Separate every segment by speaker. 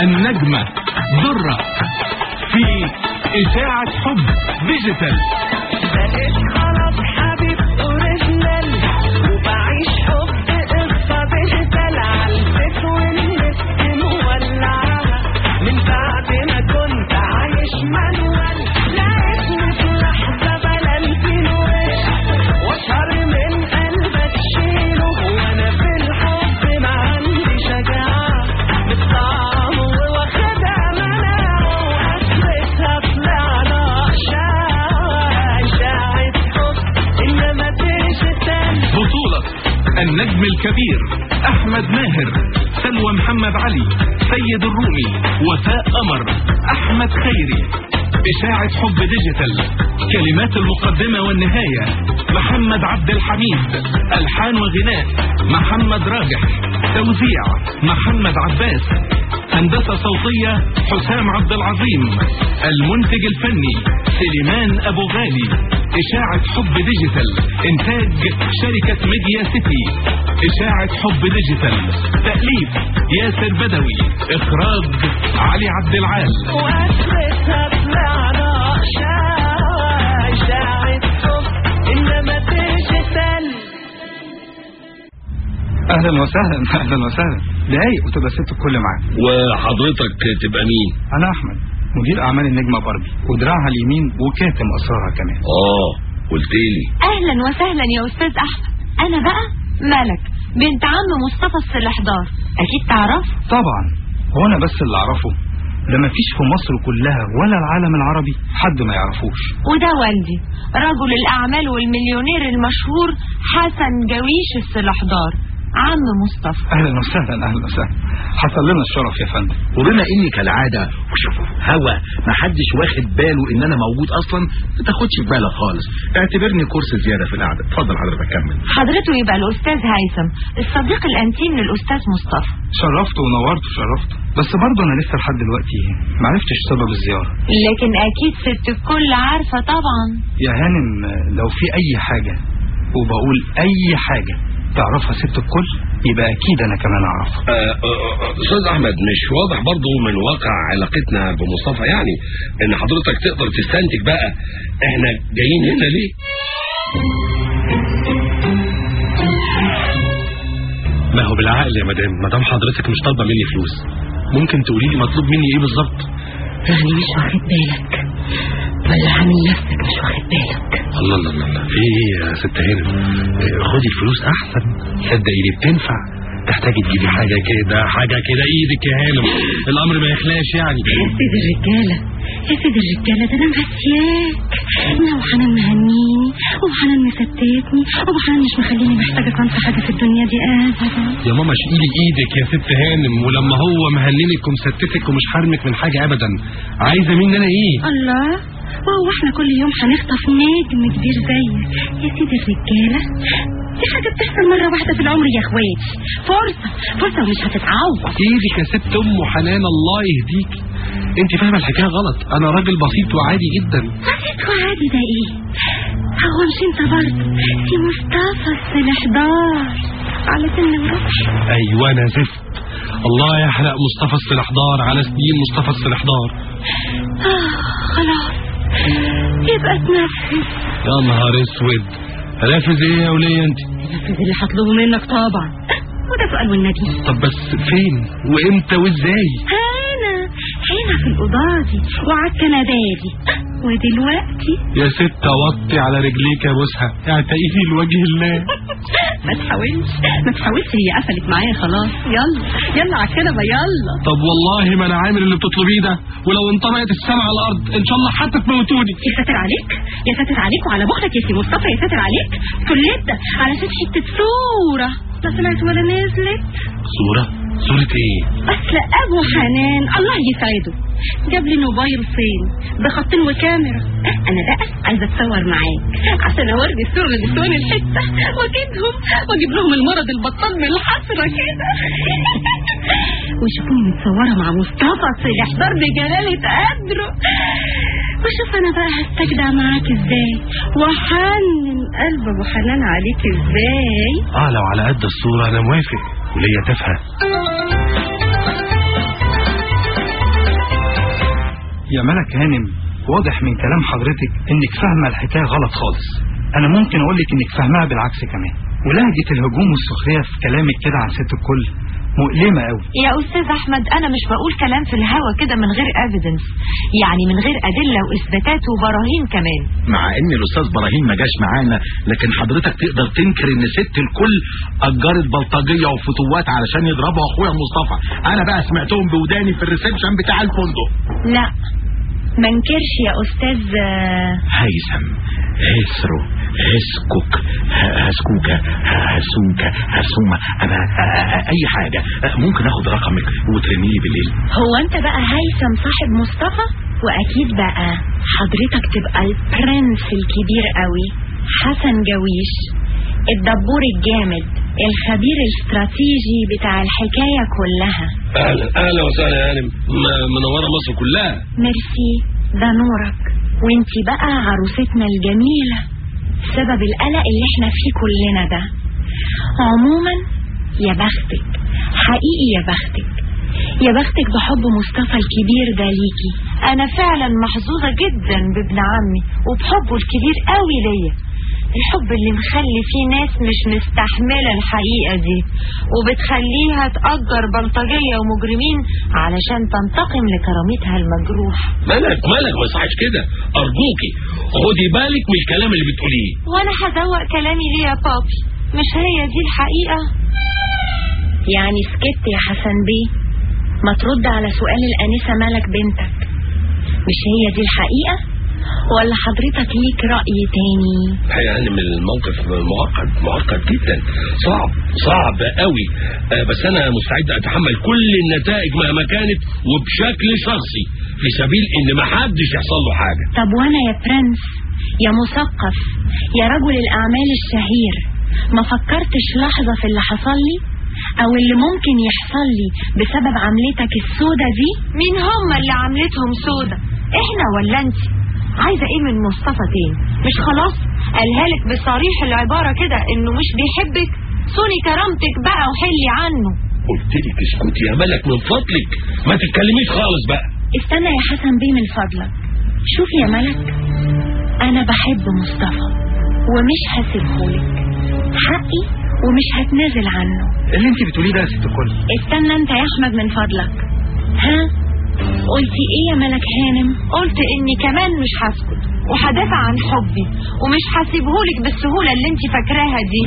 Speaker 1: النجمة درة في إشاعة حب ديجيتال
Speaker 2: بقيت خلاص حبيب اوريجينال وبعيش حب قصة ديجيتال عالبيت والنت مولعة من بعد ما كنت عايش مانوال لقيتني في لحظة بلالتين وش واشهر من قلبك شيله وانا في الحب ما عندي شجاعة بالطعم واخدها مناعة واخرتها طلعنا اشاعة اشاعة حب انما ديجيتال
Speaker 1: بطولة النجم الكبير أحمد ماهر سلوى محمد علي سيد الرومي وفاء قمر أحمد خيري إشاعة حب ديجيتال كلمات المقدمة والنهاية محمد عبد الحميد ألحان وغناء محمد راجح توزيع محمد عباس هندسة صوتية حسام عبد العظيم المنتج الفني سليمان أبو غالي إشاعة حب ديجيتال إنتاج شركة ميديا سيتي إشاعة حب ديجيتال تأليف ياسر بدوي إخراج علي عبد العال
Speaker 2: واخرتها طلعنا اشاعة اشاعة حب انما ديجيتال
Speaker 3: اهلا وسهلا اهلا وسهلا دقايق وتبقى ست الكل معاك
Speaker 4: وحضرتك تبقى مين
Speaker 3: انا احمد مدير اعمال النجمه باربي ودراعها اليمين وكاتم اسرارها كمان
Speaker 4: اه قلت لي
Speaker 5: اهلا وسهلا يا استاذ احمد انا بقى ملك بنت عم مصطفى السلحدار اكيد تعرف
Speaker 3: طبعا هو انا بس اللي اعرفه ده مفيش في مصر كلها ولا العالم العربي حد ما يعرفوش
Speaker 5: وده والدي رجل الاعمال والمليونير المشهور حسن جويش السلحدار عم مصطفى
Speaker 3: اهلا وسهلا اهلا وسهلا حصل لنا الشرف يا فندم
Speaker 6: وبما اني كالعاده هوا ما حدش واخد باله ان انا موجود اصلا ما تاخدش في بالك خالص اعتبرني كورس زياده في القعده اتفضل حضرتك كمل
Speaker 5: حضرته يبقى الاستاذ هيثم الصديق الانتيم للاستاذ مصطفى
Speaker 3: شرفت ونورت وشرفت بس برضه انا لسه لحد دلوقتي ما عرفتش سبب الزياره
Speaker 5: لكن اكيد ست الكل عارفه طبعا
Speaker 3: يا هانم لو في اي حاجه وبقول اي حاجه تعرفها ست الكل يبقى اكيد انا كمان اعرفها
Speaker 4: آه، آه، آه، استاذ احمد مش واضح برضو من واقع علاقتنا بمصطفى يعني ان حضرتك تقدر تستنتج بقى احنا جايين هنا ليه
Speaker 7: ما هو بالعقل يا مدام مدام حضرتك مش طالبه مني فلوس ممكن تقولي لي مطلوب مني ايه بالظبط
Speaker 5: يعني مش واخد بالك ولا عامل نفسك مش واخد بالك
Speaker 7: الله الله الله الله. في ايه يا ست هانم إيه، خدي الفلوس احسن صدقي دي بتنفع تحتاجي تجيبي حاجه كده حاجه كده ايدك يا هانم الامر ما يخلاش يعني
Speaker 5: يا سيد الرجالة يا سيد الرجالة ده انا مهسياك انا وحنان مهنيني وحنان مستتني وحنان مش مخليني محتاجة انسى حاجة في الدنيا دي ابدا
Speaker 7: يا ماما شيلي ايدك يا ست هانم ولما هو مهننك ومستتك ومش حارمك من حاجه ابدا عايزه مني انا ايه
Speaker 5: الله وهو احنا كل يوم هنخطف نجم كبير زيك يا سيد الرجالة دي حاجة بتحصل مرة واحدة في العمر يا اخواتي فرصة فرصة ومش هتتعوض
Speaker 7: ايدك يا ست ام حنان الله يهديك انت فاهمه الحكايه غلط انا راجل بسيط وعادي جدا
Speaker 5: بسيط وعادي ده ايه هو مش انت برضه في مصطفى السلحدار على سن وربع
Speaker 7: ايوه انا زفت الله يحرق مصطفى السلحدار على سنين مصطفى السلحدار
Speaker 5: آه خلاص يبقى تنفذ
Speaker 7: يا نهار اسود هنفذ ايه يا وليه انت
Speaker 5: تنفذ اللي هطلبه منك طبعا وده سؤال والنبي
Speaker 7: طب بس فين وامتى وازاي
Speaker 5: هنا هنا في الأوضة دي وعلى الكنبادي ودلوقتي
Speaker 7: يا ست وطي على رجليك يا بوسها اعتقيني لوجه الله
Speaker 5: ما تحاولش ما تحاولش هي قفلت معايا خلاص يلا يلا على الكنبة يلا
Speaker 7: طب والله ما انا عامل اللي بتطلبيه ده ولو انطبقت السماء على الارض ان شاء الله حتى تموتوني
Speaker 5: يا ساتر عليك يا ساتر عليك وعلى بخلك يا سي مصطفى يا ساتر عليك كل ده علشان حتة صورة لا طلعت ولا نزلت
Speaker 7: صورة صورة ايه
Speaker 5: اصل ابو حنان الله يسعده جاب لي موبايل صين بخطين وكاميرا انا بقى عايزه اتصور معاك عشان اوري الصور لنسوان الحته واجيبهم واجيب لهم المرض البطال من الحسره كده ويشوفوني متصوره مع مصطفى صالح ضرب جلاله قدره وشوف انا بقى هستجدع معاك ازاي وحنن قلب ابو حنان عليك ازاي
Speaker 7: اه لو على قد الصورة انا موافق وليا تافهة
Speaker 3: يا ملك هانم واضح من كلام حضرتك انك فاهمه الحكايه غلط خالص انا ممكن اقول لك انك فاهمها بالعكس كمان ولهجه الهجوم والسخريه في كلامك كده عن ست الكل مؤلمه قوي
Speaker 8: يا استاذ احمد انا مش بقول كلام في الهوا كده من غير ايفيدنس يعني من غير ادله واثباتات وبراهين كمان
Speaker 6: مع ان الاستاذ ابراهيم ما جاش معانا لكن حضرتك تقدر تنكر ان ست الكل اجرت بلطجيه وفتوات علشان يضربوا اخويا مصطفى انا بقى سمعتهم بوداني في الريسبشن بتاع الفندق
Speaker 8: لا ما انكرش يا استاذ آه،
Speaker 6: هيثم هسرو هسكوك ه- هسكوكة ه- هسوكة هسومة أنا أ- أ- أي حاجة ممكن أخد رقمك وترميه بالليل
Speaker 8: هو انت بقى هيثم صاحب مصطفى واكيد بقى حضرتك تبقى البرنس الكبير قوي حسن جويش الدبور الجامد الخبير الاستراتيجي بتاع الحكاية كلها
Speaker 4: اهلا اهلا وسهلا يا هانم م- منوره مصر كلها
Speaker 8: ميرسي ده نورك وانتي بقى عروستنا الجميلة سبب القلق اللي احنا فيه كلنا ده عموما يا بختك حقيقي يا بختك يا بختك بحب مصطفى الكبير ده ليكي انا فعلا محظوظة جدا بابن عمي وبحبه الكبير قوي ليا الحب اللي مخلي فيه ناس مش مستحملة الحقيقة دي وبتخليها تأجر بلطجية ومجرمين علشان تنتقم لكرامتها المجروحة
Speaker 4: مالك مالك ما يصحش كده ارجوكي خدي بالك من الكلام اللي بتقوليه
Speaker 8: وانا هزوق كلامي ليه يا بابي مش هي دي الحقيقة يعني سكت يا حسن بيه ما ترد على سؤال الأنسة مالك بنتك مش هي دي الحقيقة ولا حضرتك ليك رأي تاني
Speaker 4: الحقيقه يعني من الموقف معقد معقد جدا صعب صعب قوي آه بس انا مستعد اتحمل كل النتائج مهما كانت وبشكل شخصي في سبيل ان ما حدش يحصل له حاجه
Speaker 8: طب وانا يا برنس يا مثقف يا رجل الأعمال الشهير ما فكرتش لحظة في اللي حصل لي او اللي ممكن يحصل لي بسبب عملتك السودة دي مين هم اللي عملتهم سودة احنا ولا انت عايزة ايه من مصطفى تاني مش خلاص قالها لك بصريح العبارة كده انه مش بيحبك صوني كرامتك بقى وحلي عنه
Speaker 4: قلت لك اسكتي يا ملك من فضلك ما تتكلميش خالص بقى
Speaker 8: استنى يا حسن بيه من فضلك شوف يا ملك انا بحب مصطفى ومش هسيبهولك حقي ومش هتنازل عنه
Speaker 3: اللي انت بتقوليه ده يا ست الكل
Speaker 8: استنى انت يا احمد من فضلك ها قلتي ايه يا ملك هانم قلت اني كمان مش هسكت وهدافع عن حبي ومش هسيبهولك بالسهولة اللي انت فاكراها دي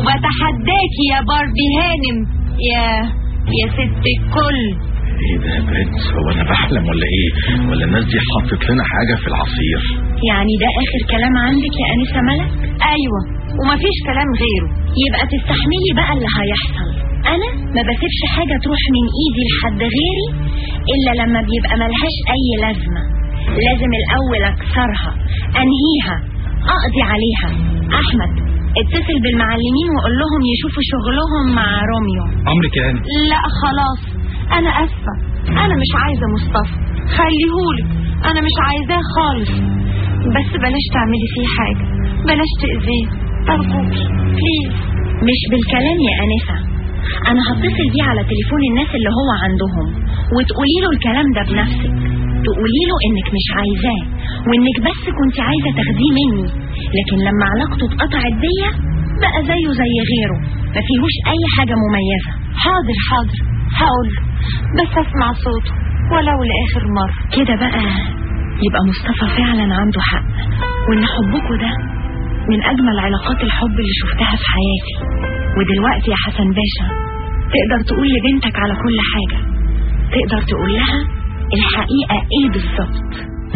Speaker 8: وبتحداكي يا باربي هانم يا يا ست الكل
Speaker 6: ايه ده يا برنس هو انا بحلم ولا ايه ولا الناس دي حطت لنا حاجة في العصير
Speaker 8: يعني ده اخر كلام عندك يا انسة ملك ايوه ومفيش كلام غيره يبقى تستحملي بقى اللي هيحصل انا ما بسيبش حاجة تروح من ايدي لحد غيري الا لما بيبقى ملهاش اي لازمة لازم الاول اكسرها انهيها اقضي عليها احمد اتصل بالمعلمين وقول لهم يشوفوا شغلهم مع روميو
Speaker 3: امرك يا هانم
Speaker 8: لا خلاص انا اسفة انا مش عايزة مصطفى خليهولك انا مش عايزاه خالص بس بلاش تعملي فيه حاجة بلاش تأذيه ارجوكي بليز مش بالكلام يا انسة انا هتصل بيه على تليفون الناس اللي هو عندهم وتقولي له الكلام ده بنفسك تقولي له انك مش عايزاه وانك بس كنت عايزة تاخديه مني لكن لما علاقته اتقطعت بيا بقى زيه زي غيره ما فيهوش اي حاجة مميزة حاضر حاضر هقول بس اسمع صوته ولو لاخر مرة كده بقى يبقى مصطفى فعلا عنده حق وان حبكوا ده من اجمل علاقات الحب اللي شفتها في حياتي ودلوقتي يا حسن باشا تقدر تقول لبنتك على كل حاجة تقدر تقول لها الحقيقة ايه بالظبط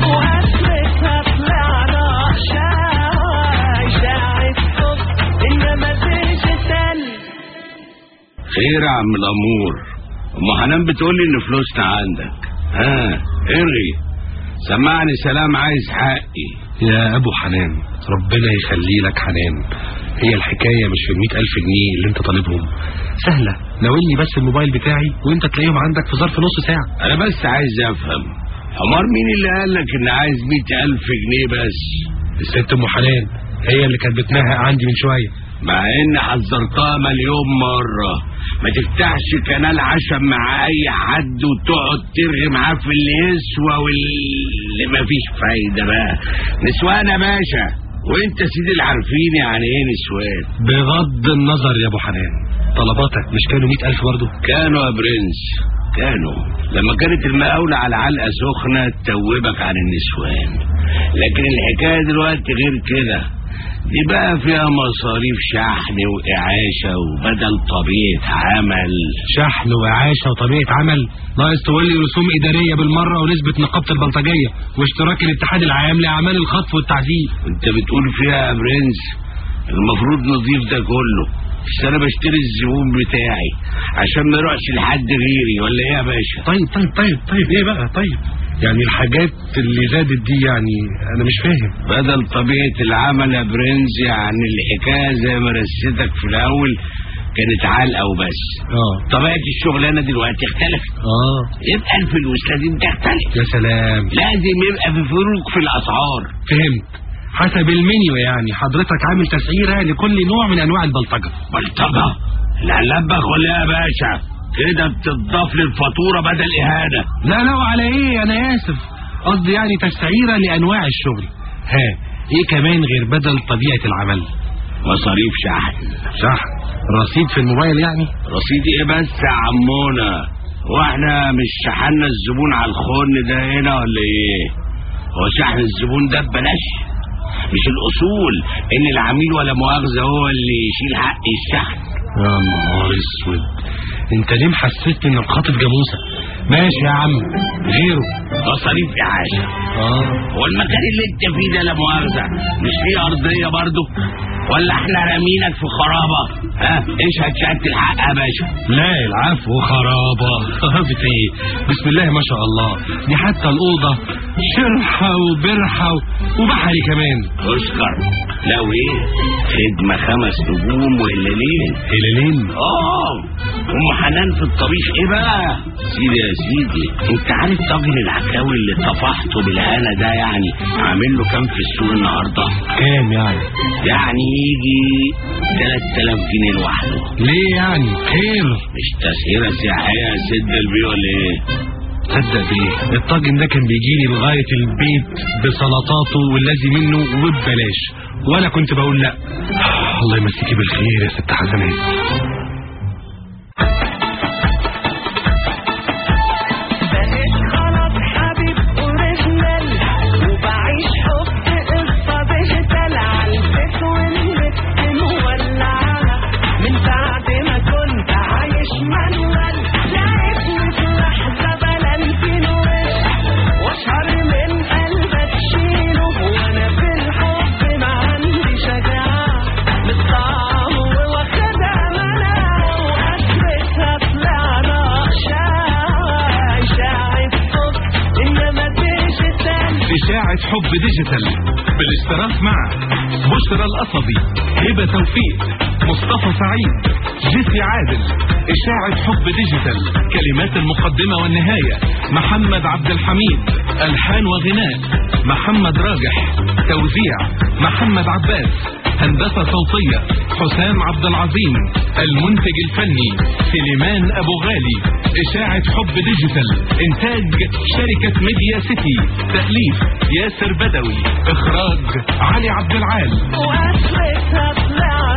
Speaker 2: وأسرتها طلعنا شاي شاعت حب إنما ديجيتال
Speaker 9: خير يا عم الامور ام حنان بتقول لي ان فلوسنا عندك ها ارغي سمعني سلام عايز حقي
Speaker 7: يا ابو حنان ربنا يخلي لك حنان هي الحكاية مش في المئة ألف جنيه اللي انت طالبهم سهلة ناولني بس الموبايل بتاعي وانت تلاقيهم عندك في ظرف نص ساعة
Speaker 9: انا بس عايز افهم حمار مين اللي قال لك ان عايز مئة الف جنيه بس
Speaker 7: الست ام حنان هي اللي كانت بتنهق عندي من شوية
Speaker 9: مع ان حذرتها مليون مرة ما تفتحش كنال عشم مع اي حد وتقعد ترغي معاه في اللي يسوى واللي مفيش فايدة بقى نسوان يا باشا وانت سيدي العارفين يعني ايه نسوان
Speaker 7: بغض النظر يا ابو حنان طلباتك مش كانوا مئة ألف برضه
Speaker 9: كانوا يا برنس كانوا لما كانت المقاولة على علقة سخنة تتوبك عن النسوان لكن الحكاية دلوقتي غير كده دي بقى فيها مصاريف شحن وإعاشة وبدل طبيعة عمل
Speaker 7: شحن وإعاشة وطبيعة عمل ناقص تقول لي رسوم إدارية بالمرة ونسبة نقابة البلطجية واشتراك الاتحاد العام لأعمال الخطف والتعذيب
Speaker 9: انت بتقول فيها يا برنس المفروض نضيف ده كله بس انا بشتري الزبون بتاعي عشان ما يروحش لحد غيري ولا ايه يا باشا
Speaker 7: طيب طيب طيب طيب ايه بقى طيب يعني الحاجات اللي زادت دي يعني انا مش فاهم
Speaker 9: بدل طبيعة العمل يا برنس يعني الحكاية زي ما رستك في الأول كانت علقة وبس
Speaker 7: اه
Speaker 9: طبيعة الشغلانة دلوقتي اختلفت
Speaker 7: اه
Speaker 9: يبقى الفلوس لازم تختلف
Speaker 7: يا سلام
Speaker 9: لازم يبقى في فروق في الأسعار
Speaker 7: فهمت حسب المنيو يعني حضرتك عامل تسعيرة لكل نوع من انواع البلطجة
Speaker 9: بلطجة لا لبخ ولا يا باشا كده بتضاف للفاتورة بدل إهانة
Speaker 7: لا لا وعلى ايه انا اسف قصدي يعني تسعيرة لانواع الشغل ها ايه كمان غير بدل طبيعة العمل
Speaker 9: مصاريف شحن
Speaker 7: شحن رصيد في الموبايل يعني
Speaker 9: رصيد ايه بس يا عمونا واحنا مش شحنا الزبون على الخن ده هنا ولا ايه هو شحن الزبون ده ببلاش مش الاصول ان العميل ولا مؤاخذه هو اللي يشيل حق الشحن
Speaker 7: يا نهار اسود انت ليه محسسني انك خاطب جاموسة ماشي يا عم غيره
Speaker 9: مصاريف اعاشه
Speaker 7: اه
Speaker 9: هو المكان اللي انت فيه ده لا مؤاخذه مش فيه ارضيه برضه ولا احنا رامينك في خرابه ها اشهد شهاده الحق يا باشا
Speaker 7: لا العفو خرابة خرابة ايه بسم الله ما شاء الله دي حتى الأوضة شرحة وبرحة وبحري كمان
Speaker 9: اشكر لو ايه خدمه خمس نجوم وهلالين
Speaker 7: هلالين
Speaker 9: اه ام حنان في الطبيخ ايه بقى سيدي يا سيدي انت عارف طاجن العكاوي اللي طفحته بالهنا ده يعني عامل له كام في السوق النهارده
Speaker 7: كام يعني
Speaker 9: يعني يجي 3000 جنيه لوحده
Speaker 7: ليه يعني خير
Speaker 9: مش تسهيله سياحيه يا سيد البي ولا ايه
Speaker 7: تصدق ايه الطاجن ده كان بيجيلي لغاية البيت بسلطاته والذي منه وببلاش ولا كنت بقول لا الله يمسيكي بالخير يا ست حسنات
Speaker 2: بقيت خلاص حبيب اوريجينال وبعيش حب قصه ديجيتال عالبيت والنت مولعه من بعد ما كنت عايش مانوال لقيتني في لحظه بلنتين وش واشهر من قلبك شيله وانا في الحب ما عندي شجاعه متطعم واخدها منع واخرتها طلعنا اشاعه اشاعه حب انما ديجيتال
Speaker 1: إشاعة حب ديجيتال بالاشتراك مع بشرى القصبي هبة توفيق مصطفى سعيد جيسي عادل إشاعة حب ديجيتال كلمات المقدمة والنهاية محمد عبد الحميد ألحان وغناء محمد راجح توزيع محمد عباس هندسة صوتية حسام عبد العظيم المنتج الفني سليمان أبو غالي إشاعة حب ديجيتال إنتاج شركة ميديا سيتي تأليف ياسر بدوي إخراج علي عبد العال
Speaker 2: واخرتها طلعنا